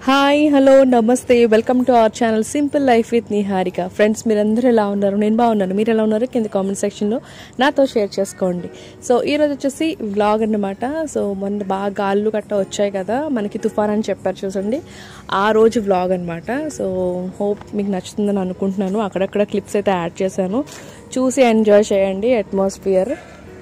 hi hello namaste welcome to our channel simple life with Niharika friends మీరందరూ ఎలా ఉన్నారు నేను బాగున్నాను మీరు ఎలా ఉన్నారు కింద కామెంట్ సెక్షన్లో నాతో షేర్ చేసుకోండి సో ఈరోజు వచ్చేసి వ్లాగ్ అన్నమాట సో మొన్న బాగా గాళ్ళు గట్ట వచ్చాయి కదా మనకి తుఫాన్ అని చెప్పారు చూసండి ఆ రోజు వ్లాగ్ అనమాట సో హోప్ మీకు నచ్చుతుందని అనుకుంటున్నాను అక్కడక్కడ క్లిప్స్ అయితే యాడ్ చేశాను చూసి ఎంజాయ్ చేయండి అట్మాస్ఫియర్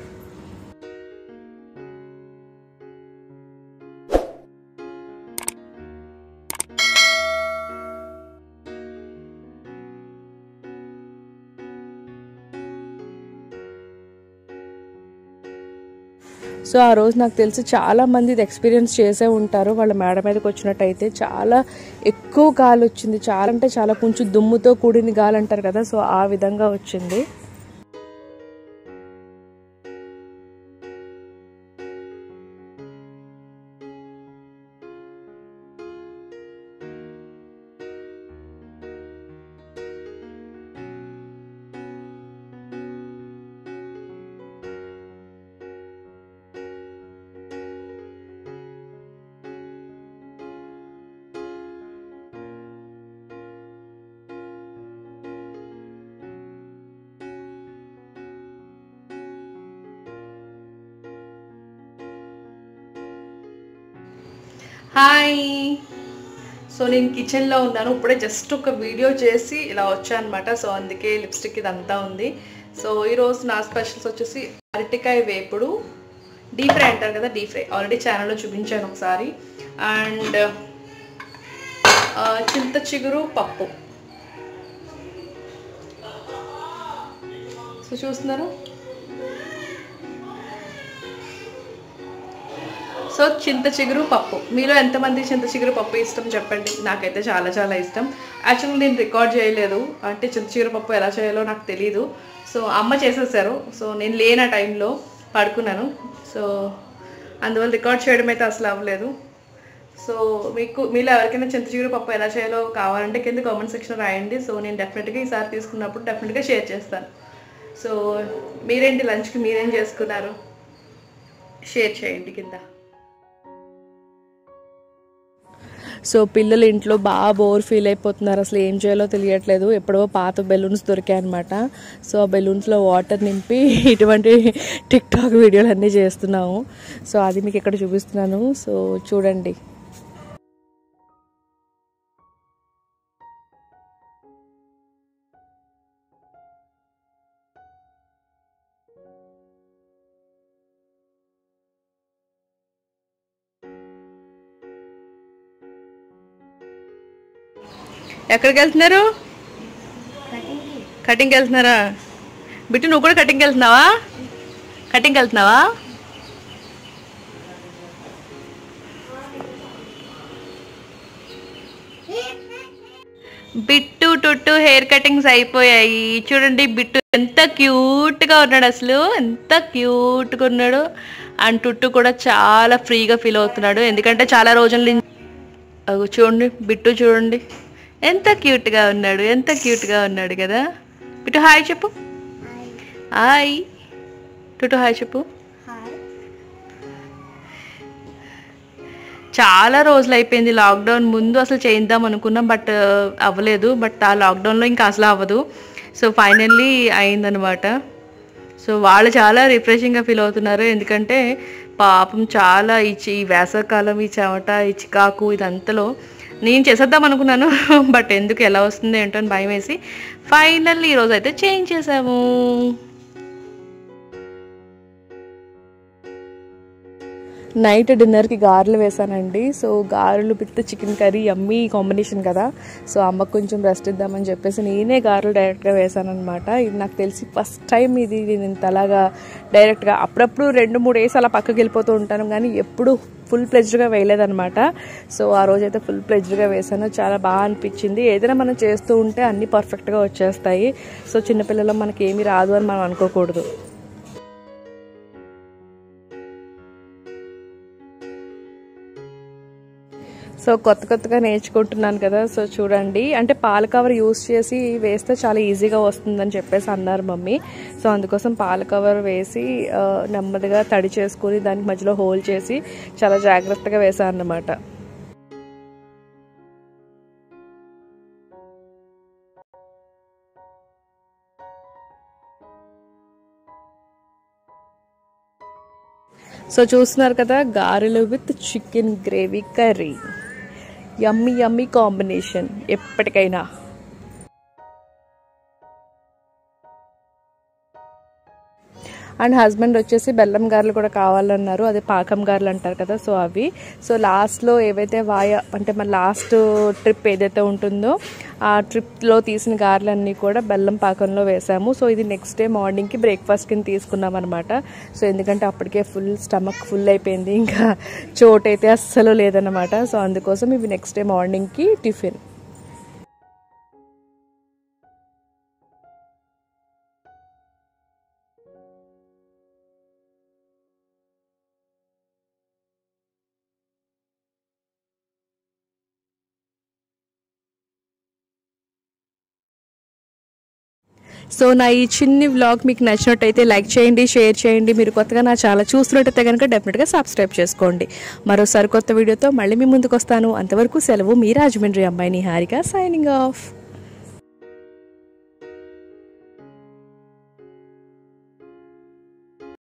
సో ఆ రోజు నాకు తెలిసి చాలా మంది ఇది ఎక్స్పీరియన్స్ చేసే ఉంటారు వాళ్ళ మేడ మీదకి వచ్చినట్టయితే చాలా ఎక్కువ గాలి వచ్చింది చాలా అంటే చాలా కొంచెం దుమ్ముతో కూడిన గాలి అంటారు కదా సో ఆ విధంగా వచ్చింది హాయ్ సో నేను కిచెన్లో ఉన్నాను ఇప్పుడే జస్ట్ ఒక వీడియో చేసి ఇలా వచ్చాను అనమాట సో అందుకే లిప్స్టిక్ ఇదంతా ఉంది సో ఈరోజు నా స్పెషల్స్ వచ్చేసి అరటికాయ వేపుడు డీప్ ఫ్రై అంటారు కదా డీప్ ఫ్రై ఆల్రెడీ ఛానల్లో చూపించాను ఒకసారి అండ్ చింత చిగురు పప్పు సో చూస్తున్నారు సో చింత చిగురు పప్పు మీలో ఎంతమంది చింత చిగురు పప్పు ఇష్టం చెప్పండి నాకైతే చాలా చాలా ఇష్టం యాక్చువల్లీ నేను రికార్డ్ చేయలేదు అంటే చింత చిగురు పప్పు ఎలా చేయాలో నాకు తెలీదు సో అమ్మ చేసేసారు సో నేను లేని ఆ టైంలో పడుకున్నాను సో అందువల్ల రికార్డ్ చేయడం అయితే అసలు అవ్వలేదు సో మీకు మీలో ఎవరికైనా చింత చిగురు పప్పు ఎలా చేయాలో కావాలంటే కింద కామెంట్ సెక్షన్ రాయండి సో నేను డెఫినెట్గా ఈసారి తీసుకున్నప్పుడు డెఫినెట్గా షేర్ చేస్తాను సో మీరేంటి లంచ్కి మీరేం చేసుకున్నారు షేర్ చేయండి కింద సో పిల్లలు ఇంట్లో బాగా బోర్ ఫీల్ అయిపోతున్నారు అసలు ఏం చేయాలో తెలియట్లేదు ఎప్పుడో పాత బెలూన్స్ దొరికాయి అనమాట సో ఆ బెలూన్స్లో వాటర్ నింపి ఇటువంటి టిక్ టాక్ వీడియోలు అన్నీ చేస్తున్నాము సో అది మీకు ఇక్కడ చూపిస్తున్నాను సో చూడండి ఎక్కడికి వెళ్తున్నారు కటింగ్కి వెళ్తున్నారా బిట్టు నువ్వు కూడా కటింగ్కి వెళ్తున్నావా కటింగ్కి వెళ్తున్నావా బిట్టు టుట్టు హెయిర్ కటింగ్స్ అయిపోయాయి చూడండి బిట్టు ఎంత క్యూట్గా ఉన్నాడు అసలు ఎంత క్యూట్గా ఉన్నాడు అండ్ టుట్టు కూడా చాలా ఫ్రీగా ఫీల్ అవుతున్నాడు ఎందుకంటే చాలా రోజుల నుంచి అగో చూడండి బిట్టు చూడండి ఎంత క్యూట్గా ఉన్నాడు ఎంత క్యూట్గా ఉన్నాడు కదా బిట్టు హాయ్ చెప్పు హాయ్ టుటు హాయ్ చెప్పు చాలా రోజులు అయిపోయింది లాక్డౌన్ ముందు అసలు చేద్దాం అనుకున్నాం బట్ అవ్వలేదు బట్ ఆ లాక్డౌన్లో ఇంకా అసలు అవ్వదు సో ఫైనల్లీ అయిందనమాట సో వాళ్ళు చాలా రిఫ్రెషింగ్గా ఫీల్ అవుతున్నారు ఎందుకంటే పాపం చాలా ఈ చి- ఈ వేసవకాలం ఈ చెమట ఈ చికాకు ఇదంతలో నేను చేసేద్దాం అనుకున్నాను బట్ ఎందుకు ఎలా వస్తుంది ఏంటో అని భయం వేసి ఫైనల్లీ ఈరోజు అయితే చేంజ్ చేసాము నైట్ డిన్నర్కి గారెలు వేసానండి సో గారెలు with chicken curry yummy combination కదా సో అమ్మకు కొంచెం రెస్ట్ ఇద్దామని చెప్పేసి నేనే గారెలు డైరెక్ట్గా వేసానమాట ఇది నాకు తెలిసి ఫస్ట్ టైం ఇది నేను ఇంత అలాగా డైరెక్ట్గా అప్పుడప్పుడు రెండు మూడు వేసి అలా పక్కకి వెళ్ళిపోతూ ఉంటాను కానీ ఎప్పుడు ఫుల్ ప్లెజ్డ్గా వేయలేదనమాట సో ఆ రోజు అయితే ఫుల్ ప్లెజ్డ్గా వేసాను చాలా బాగా అనిపించింది ఏదైనా మనం చేస్తూ ఉంటే అన్నీ పర్ఫెక్ట్గా వచ్చేస్తాయి సో చిన్నపిల్లలు మనకి ఏమీ రాదు అని మనం అనుకోకూడదు సో కొత్త కొత్తగా నేర్చుకుంటున్నాను కదా సో చూడండి అంటే పాల కవర్ యూస్ చేసి వేస్తే చాలా ఈజీగా వస్తుందని చెప్పేసి అన్నారు మమ్మీ సో అందుకోసం పాల కవర్ వేసి ఆ, నెమ్మదిగా తడి చేసుకుని దానికి మధ్యలో హోల్ చేసి చాలా జాగ్రత్తగా వేసాను అన్నమాట సో చూస్తున్నారు కదా గారెలు with chicken gravy curry yummy yummy combination ఎప్పటికైనా అండ్ హస్బెండ్ వచ్చేసి బెల్లం గారెలు కూడా కావాలన్నారు అదే పాకం గారెలు అంటారు కదా సో అవి సో లాస్ట్లో ఏవైతే వాయ అంటే మన లాస్ట్ ట్రిప్ ఏదైతే ఉంటుందో ఆ ట్రిప్లో తీసిన గారెలన్నీ కూడా బెల్లం పాకంలో వేసాము సో ఇది నెక్స్ట్ డే మార్నింగ్కి బ్రేక్ఫాస్ట్ కింద తీసుకున్నాం అనమాట సో ఎందుకంటే అప్పటికే ఫుల్ స్టమక్ ఫుల్ అయిపోయింది ఇంకా చోటు అయితే అస్సలు లేదనమాట సో అందుకోసం ఇవి నెక్స్ట్ డే మార్నింగ్కి టిఫిన్ సో నా ఈ చిన్ని వ్లాగ్ మీకు నచ్చినట్టయితే లైక్ చేయండి షేర్ చేయండి మీరు కొత్తగా నా చాలా చూస్తున్నట్టయితే కనుక డెఫినెట్గా సబ్స్క్రైబ్ చేసుకోండి మరోసారి కొత్త వీడియోతో మళ్ళీ మీ ముందుకు వస్తాను అంతవరకు సెలవు మీ రాజమండ్రి అమ్మాయిని హారిక సైనింగ్ ఆఫ్